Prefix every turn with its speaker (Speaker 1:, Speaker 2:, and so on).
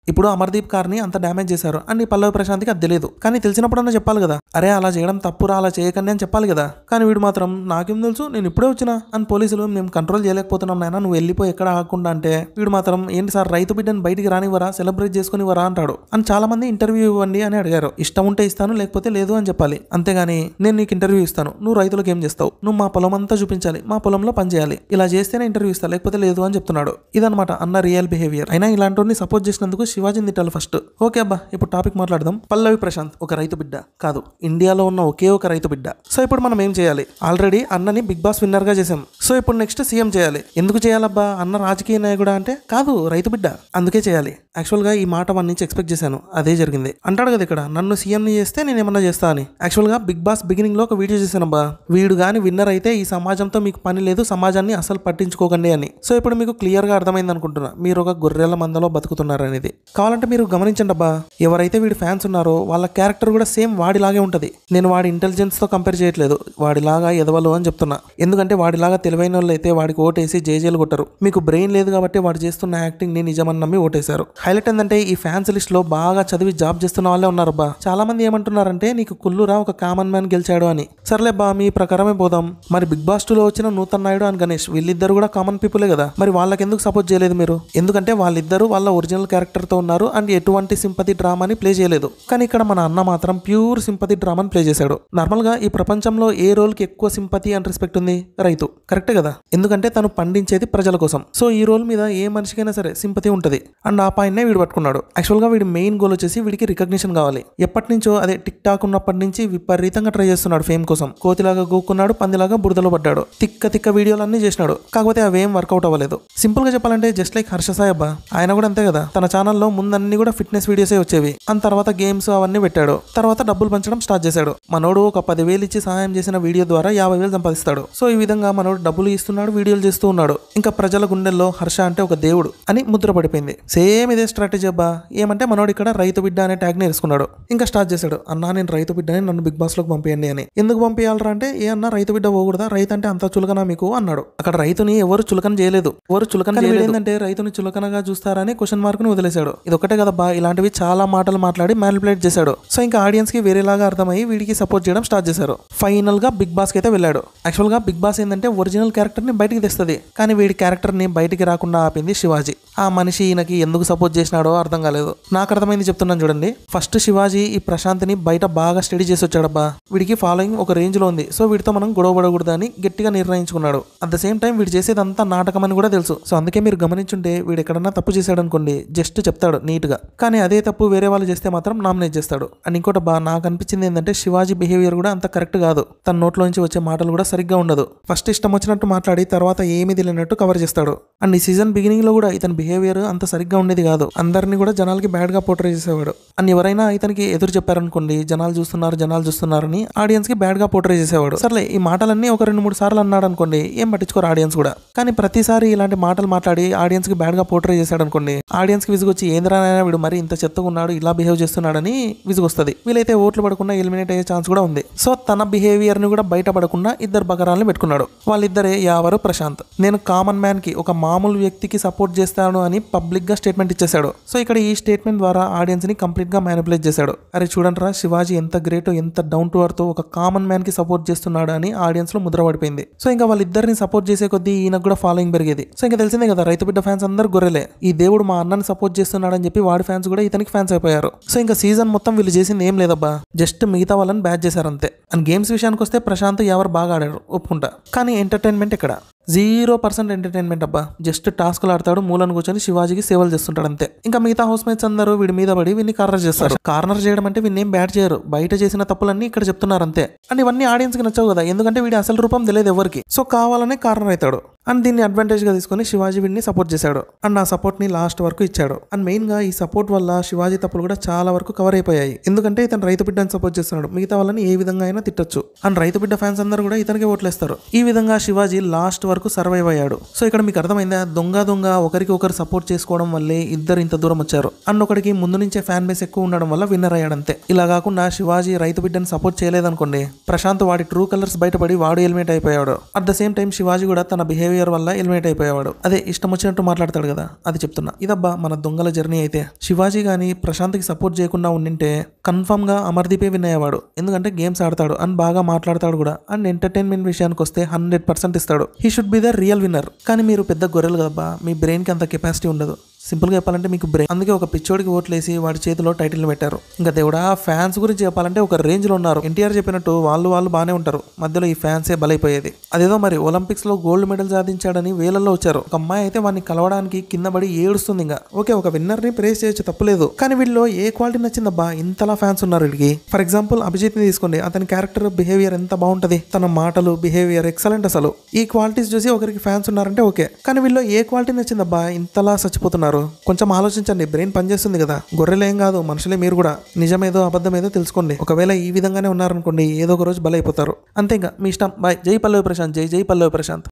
Speaker 1: ఇప్పుడు అమర్దీప్ కార్ని అంత డ్యామేజ్ చేశారు అండ్ ఈ పల్లవి ప్రశాంత్కి అది తెలియదు కానీ తెలిసినప్పుడన్నా చెప్పాలి కదా అరే అలా చేయడం తప్పురా అలా చేయకండి అని చెప్పాలి కదా కానీ వీడు మాత్రం నాకేం తెలుసు నేను ఇప్పుడే వచ్చినా అని పోలీసులు మేము కంట్రోల్ చేయలేకపోతున్నాం నాయన నువ్వు వెళ్ళిపోయి ఎక్కడ ఆగకుండా అంటే వీడు మాత్రం ఏంటి సార్ రైతు బిడ్డని బయటికి రానివ్వరా సెలబ్రేట్ చేసుకునివ్వరా అంటాడు అని చాలా మంది ఇంటర్వ్యూ ఇవ్వండి అని అడిగారు ఇష్టం ఉంటే ఇస్తాను లేకపోతే లేదు అని చెప్పాలి అంతేగాని నేను నీకు ఇంటర్వ్యూ ఇస్తాను నువ్వు రైతులకు ఏం చేస్తావు నువ్వు మా పొలం అంతా చూపించాలి మా పొలంలో పని చేయాలి ఇలా చేస్తేనే ఇంటర్వ్యూ ఇస్తా లేకపోతే లేదు అని చెప్తున్నాడు ఇదనమాట అన్న రియల్ బిహేవియర్ అయినా ఇలాంటి సపోర్ట్ చేసినందుకు శివాజీని తిట్టాలి ఫస్ట్ ఓకే అబ్బా ఇప్పుడు టాపిక్ మాట్లాడదాం పల్లవి ప్రశాంత్ ఒక రైతు బిడ్డ కాదు ఇండియాలో ఉన్న ఒకే ఒక రైతు బిడ్డ సో ఇప్పుడు మనం ఏం చేయాలి ఆల్రెడీ అన్నని బిగ్ బాస్ విన్నర్ గా చేసాం సో ఇప్పుడు నెక్స్ట్ సీఎం చేయాలి ఎందుకు చేయాలబ్బా అన్న రాజకీయ నాయకుడా అంటే కాదు రైతు బిడ్డ అందుకే చేయాలి యాక్చువల్ గా ఈ మాట వన్ నుంచి ఎక్స్పెక్ట్ చేశాను అదే జరిగింది అంటాడు కదా ఇక్కడ నన్ను సీఎం ని చేస్తే నేను ఏమన్నా చేస్తా అని యాక్చువల్ గా బిగ్ బాస్ బిగినింగ్ లో ఒక వీడియో చేశానబ్బా వీడు గాని విన్నర్ అయితే ఈ సమాజంతో మీకు పని లేదు సమాజాన్ని అసలు పట్టించుకోకండి అని సో ఇప్పుడు మీకు క్లియర్ గా అర్థమైంది అనుకుంటున్నా మీరు ఒక గొర్రెల మందలో బతుకుతున్నారు అనేది కావాలంటే మీరు గమనించండి అబ్బా ఎవరైతే వీడి ఫ్యాన్స్ ఉన్నారో వాళ్ళ క్యారెక్టర్ కూడా సేమ్ వాడిలాగే ఉంటది నేను వాడి ఇంటెలిజెన్స్ తో కంపేర్ చేయట్లేదు వాడిలాగా ఎదవలు అని చెప్తున్నా ఎందుకంటే వాడిలాగా తెలివైన వాళ్ళు అయితే వాడికి ఓటేసి జేజేలు కొట్టరు మీకు బ్రెయిన్ లేదు కాబట్టి వాడు చేస్తున్న యాక్టింగ్ ని నిజమని నమ్మి ఓటేశారు హైలైట్ ఏంటంటే ఈ ఫ్యాన్స్ లిస్ట్ లో బాగా చదివి జాబ్ చేస్తున్న వాళ్ళే ఉన్నారబ్బా చాలా మంది ఏమంటున్నారంటే నీకు కుల్లురా ఒక కామన్ మ్యాన్ గెలిచాడు అని సర్లే బా మీ ప్రకారమే పోదాం మరి బిగ్ బాస్ లో వచ్చిన నూతన్ నాయుడు అండ్ గణేష్ వీళ్ళిద్దరు కూడా కామన్ పీపులే కదా మరి వాళ్ళకి ఎందుకు సపోర్ట్ చేయలేదు మీరు ఎందుకంటే వాళ్ళిద్దరు వాళ్ళ ఒరిజినల్ క్యారెక్టర్ తో ఉన్నారు అండ్ ఎటువంటి సింపతి డ్రామాని ప్లే చేయలేదు కానీ ఇక్కడ మన అన్న మాత్రం ప్యూర్ సింపతి డ్రామాని ప్లే చేశాడు నార్మల్ గా ఈ ప్రపంచంలో ఏ రోల్ కి ఎక్కువ సింపతి అండ్ రెస్పెక్ట్ ఉంది రైతు కరెక్ట్ కదా ఎందుకంటే తను పండించేది ప్రజల కోసం సో ఈ రోల్ మీద ఏ మనిషికైనా సరే సింపతి ఉంటది అండ్ ఆ పాయింట్ వీడు పట్టుకున్నాడు యాక్చువల్ గా వీడి మెయిన్ గోల్ వచ్చేసి వీడికి రికగ్నిషన్ కావాలి ఎప్పటి నుంచో అదే టిక్ టాక్ ఉన్నప్పటి నుంచి విపరీతంగా ట్రై చేస్తున్నాడు ఫేమ్ కోసం కోతిలాగా గోక్కున్నాడు పందిలాగా బురదలో పడ్డాడు తిక్క తిక్క వీడియోలన్నీ చేసినాడు కాకపోతే అవేం వర్కౌట్ అవ్వలేదు సింపుల్ గా చెప్పాలంటే జస్ట్ లైక్ హర్ష సాయి అబ్బా ఆయన కూడా అంతే కదా తన ఛానల్లో ముందన్ని కూడా ఫిట్నెస్ వీడియోసే వచ్చేవి అండ్ తర్వాత గేమ్స్ అవన్నీ పెట్టాడు తర్వాత డబ్బులు పంచడం స్టార్ట్ చేశాడు మనోడు ఒక పదివేలు ఇచ్చి సహాయం చేసిన వీడియో ద్వారా యాభై వేలు సంపాదిస్తాడు సో ఈ విధంగా మనోడు డబ్బులు ఇస్తున్నాడు వీడియోలు చేస్తూ ఉన్నాడు ఇంకా ప్రజల గుండెల్లో హర్ష అంటే ఒక దేవుడు అని ముద్ర పడిపోయింది సేమ్ ఇదే స్ట్రాటజీ అబ్బా ఏమంటే మనోడు ఇక్కడ రైతు బిడ్డ అనే ట్యాగ్ ని వేసుకున్నాడు ఇంకా స్టార్ట్ చేశాడు అన్నా నేను రైతు బిడ్డని నన్ను బిగ్ బాస్ లోకి పంపించండి అని ఎందుకు పంపించాలరా అంటే ఏ అన్న రైతు బిడ్డ పోకూడదా రైతు అంటే అంత చులకనా మీకు అన్నాడు అక్కడ రైతుని ఎవరు చులకన చేయలేదు ఎవరు చులకన చేయలేదు ఏంటంటే రైతుని చులకనగా చూస్తారని క్వశ్చన్ మార్క్ ని వదిలేశాడు ఇది ఒకటే కదబ్బా ఇలాంటివి చాలా మాటలు మాట్లాడి మ్యానిపులేట్ చేశాడు సో ఇంకా ఆడియన్స్ కి వేరేలాగా అర్థమై వీడికి సపోర్ట్ చేయడం స్టార్ట్ చేశారు ఫైనల్ గా బిగ్ బాస్ కి అయితే వెళ్ళాడు యాక్చువల్ గా బిగ్ బాస్ ఏంటంటే ఒరిజినల్ క్యారెక్టర్ ని బయటికి తెస్తుంది కానీ వీడి క్యారెక్టర్ ని బయటికి రాకుండా ఆపింది శివాజీ ఆ మనిషి ఈయనకి ఎందుకు సపోర్ట్ చేసినాడో అర్థం కాలేదు నాకు అర్థమైంది చెప్తున్నాను చూడండి ఫస్ట్ శివాజీ ఈ ప్రశాంత్ని బయట బాగా స్టడీ చేసి వచ్చాడబ్బా వీడికి ఫాలోయింగ్ ఒక రేంజ్ లో ఉంది సో వీడితో మనం గొడవ పడకూడదని గట్టిగా నిర్ణయించుకున్నాడు అట్ ద సేమ్ టైం వీడు చేసేదంతా నాటకం అని కూడా తెలుసు సో అందుకే మీరు గమనించుంటే వీడు ఎక్కడన్నా తప్పు చేశాడు అనుకోండి జస్ట్ చెప్తాడు నీట్ గా కానీ అదే తప్పు వేరే వాళ్ళు చేస్తే మాత్రం నామినేట్ చేస్తాడు అండ్ ఇంకోటి బా నాకు అనిపించింది ఏంటంటే శివాజీ బిహేవియర్ కూడా అంత కరెక్ట్ కాదు తన నోట్లోంచి వచ్చే మాటలు కూడా సరిగ్గా ఉండదు ఫస్ట్ ఇష్టం వచ్చినట్టు మాట్లాడి తర్వాత ఏమీ తెలియనట్టు కవర్ చేస్తాడు అండ్ ఈ సీజన్ బిగినింగ్ లో కూడా ఇతని బిహేవియర్ అంత సరిగ్గా ఉండేది కాదు అందరినీ కూడా జనాలకి బ్యాడ్ గా పోర్ట్రే చేసేవాడు అండ్ ఎవరైనా ఇతనికి ఎదురు చెప్పారనుకోండి జనాలు చూస్తున్నారు జనాలు చూస్తున్నారని ఆడియన్స్ కి బ్యాడ్ గా పోర్ట్రే చేసేవాడు సర్లే ఈ మాటలన్నీ ఒక రెండు మూడు సార్లు అన్నాడు అనుకోండి ఏం పట్టించుకోరు ఆడియన్స్ కూడా కానీ ప్రతిసారి ఇలాంటి మాటలు మాట్లాడి ఆడియన్స్ కి బ్యాడ్ గా పోర్ట్రే చేశాడు అనుకోండి ఆడియన్స్ కి విసుగొచ్చి ఏంద్రానైనా వీడు మరి ఇంత చెత్తగా ఉన్నాడు ఇలా బిహేవ్ చేస్తున్నాడని విసుగొస్తుంది వీలైతే ఓట్లు పడకుండా ఎలిమినేట్ అయ్యే ఛాన్స్ కూడా ఉంది సో తన బిహేవియర్ ని కూడా బయటపడకుండా ఇద్దరు బకరాలను పెట్టుకున్నాడు వాళ్ళిద్దరే యావరు ప్రశాంత్ నేను కామన్ మ్యాన్ కి ఒక మామూలు వ్యక్తికి సపోర్ట్ చేస్తాను అని పబ్లిక్ గా స్టేట్మెంట్ ఇచ్చేశాడు సో ఇక్కడ ఈ స్టేట్మెంట్ ద్వారా ఆడియన్స్ ని కంప్లీట్ గా మ్యానిపులేట్ చేశాడు అరే చూడండిరా శివాజీ ఎంత గ్రేట్ ఎంత డౌన్ టు అర్త్ ఒక కామన్ మ్యాన్ కి సపోర్ట్ చేస్తున్నాడు అని ఆడియన్స్ లో ముద్ర పడిపోయింది సో ఇంకా వాళ్ళిద్దరిని సపోర్ట్ చేసే కొద్దీ ఈయనకు కూడా ఫాలోయింగ్ పెరిగేది సో ఇంకా తెలిసిందే కదా రైతు బిడ్డ ఫ్యాన్స్ అందరు గొర్రెలే ఈ దేవుడు మా అన్నని సపోర్ట్ చేస్తున్నాడని చెప్పి వాడి ఫ్యాన్స్ కూడా ఇతనికి ఫ్యాన్స్ అయిపోయారు సో ఇంకా సీజన్ మొత్తం వీళ్ళు చేసింది ఏం లేదబ్బా జస్ట్ మిగతా వాళ్ళని బ్యాచ్ చేశారు అంతే అండ్ గేమ్స్ విషయానికి వస్తే ప్రశాంత్ ఎవరు బాగా ఆడారు ఒప్పుకుంటా కానీ ఎంటర్టైన్మెంట్ ఇక్కడ జీరో పర్సెంట్ ఎంటర్టైన్మెంట్ అబ్బా జస్ట్ టాస్క్లు ఆడతాడు మూలను కూర్చొని శివాజీకి సేవలు చేస్తుంటాడు అంతే ఇంకా మిగతా హౌస్ మేట్స్ అందరూ వీడి మీద పడి వీడిని కార్నర్ చేస్తారు కార్నర్ చేయడం అంటే వీడిని ఏం బ్యాట్ చేయరు బయట చేసిన తప్పులన్నీ ఇక్కడ చెప్తున్నారు అంతే అండ్ ఇవన్నీ ఆడియన్స్ కి నచ్చవు కదా ఎందుకంటే వీడి అసలు రూపం తెలియదు ఎవరికి సో కావాలనే కార్నర్ అవుతాడు అండ్ దీన్ని అడ్వాంటేజ్ గా తీసుకొని శివాజీ వీడిని సపోర్ట్ చేశాడు అండ్ ఆ సపోర్ట్ ని లాస్ట్ వరకు ఇచ్చాడు అండ్ మెయిన్ గా ఈ సపోర్ట్ వల్ల శివాజీ తప్పులు కూడా చాలా వరకు కవర్ అయిపోయాయి ఎందుకంటే ఇతను రైతు బిడ్డని సపోర్ట్ చేస్తున్నాడు మిగతా వాళ్ళని ఏ విధంగా అయినా తిట్టొచ్చు అండ్ రైతు బిడ్డ ఫ్యాన్స్ అందరూ కూడా ఇతనికి ఓట్లేస్తారు ఈ విధంగా శివాజీ లాస్ట్ వరకు సర్వైవ్ అయ్యాడు సో ఇక్కడ మీకు అర్థమైందా దొంగ దొంగ ఒకరికి ఒకరు సపోర్ట్ చేసుకోవడం వల్లే ఇద్దరు ఇంత దూరం వచ్చారు అండ్ ఒకడికి ముందు నుంచే ఫ్యాన్ బేస్ ఎక్కువ ఉండడం వల్ల విన్నర్ అయ్యాడు అంతే ఇలా కాకుండా శివాజీ రైతు బిడ్డను సపోర్ట్ చేయలేదనుకోండి ప్రశాంత్ వాడి ట్రూ కలర్స్ బయటపడి వాడు ఎలిమినేట్ అయిపోయాడు at the same time Shivaji కూడా తన బిహేవియర్ వల్ల ఎలిమినేట్ అయిపోయాడు అదే ఇష్టం వచ్చినట్టు మాట్లాడతాడు కదా అది చెప్తున్నా ఇదబ్బా మన దొంగల జర్నీ అయితే శివాజీ గాని ప్రశాంత్కి సపోర్ట్ చేయకుండా ఉండింటే కన్ఫర్మ్ గా అమర్దీపే విన్ అయ్యేవాడు ఎందుకంటే గేమ్స్ ఆడతాడు అండ్ బాగా మాట్లాడతాడు కూడా అండ్ ఎంటర్టైన్మెంట్ విషయానికి వస్తే హండ్రెడ్ పర్సెంట్ ఇస్తాడు he should be the real winner కానీ మీరు పెద్ద గొర్రెలు కదబ్బా మీ బ్రెయిన్ కి అంత కెపాసిటీ ఉండదు సింపుల్గా చెప్పాలంటే మీకు బ్రెయిన్ అందుకే ఒక పిచ్చోడికి ఓట్లేసి వాడి చేతిలో టైటిల్ పెట్టారు ఇంకా దేవుడా ఫ్యాన్స్ గురించి చెప్పాలంటే ఒక రేంజ్లో ఉన్నారు ఎన్టీఆర్ చెప్పినట్టు వాళ్ళు వాళ్ళు బాగానే ఉంటారు మధ్యలో ఈ ఫ్యాన్సే బలైపోయేది అదేదో మరి ఒలింపిక్స్లో గోల్డ్ మెడల్ సాధించాడని వేలల్లో వచ్చారు ఒక అమ్మాయి అయితే వాడిని కలవడానికి కింద పడి ఏడుస్తుంది ఇంకా ఓకే ఒక విన్నర్ని ప్రేస్ చేయొచ్చు తప్పులేదు కానీ వీళ్ళు ఏ క్వాలిటీ నచ్చిందబ్బా ఇంతలా ఫ్యాన్స్ ఉన్నారు వీడికి ఫర్ ఎగ్జాంపుల్ అభిజిత్ని తీసుకోండి అతని క్యారెక్టర్ బిహేవియర్ ఎంత బాగుంటది తన మాటలు బిహేవియర్ ఎక్సలెంట్ అసలు ఈ క్వాలిటీస్ చూసి ఒకరికి ఫ్యాన్స్ ఉన్నారంటే ఓకే కానీ వీళ్ళు ఏ క్వాలిటీ నచ్చిందబ్బా ఇంతలా చచ్చిపోతున్నారు కొంచెం ఆలోచించండి బ్రెయిన్ పనిచేస్తుంది కదా గొర్రెలేం కాదు మనుషులే మీరు కూడా నిజమేదో అబద్ధమేదో తెలుసుకోండి ఒకవేళ ఈ విధంగానే ఉన్నారనుకోండి ఏదో ఒక రోజు బలైపోతారు అంతే ఇంకా మీ ఇష్టం బాయ్ జై పల్లవి ప్రశాంత్ జై జై పల్లవి ప్రశాంత్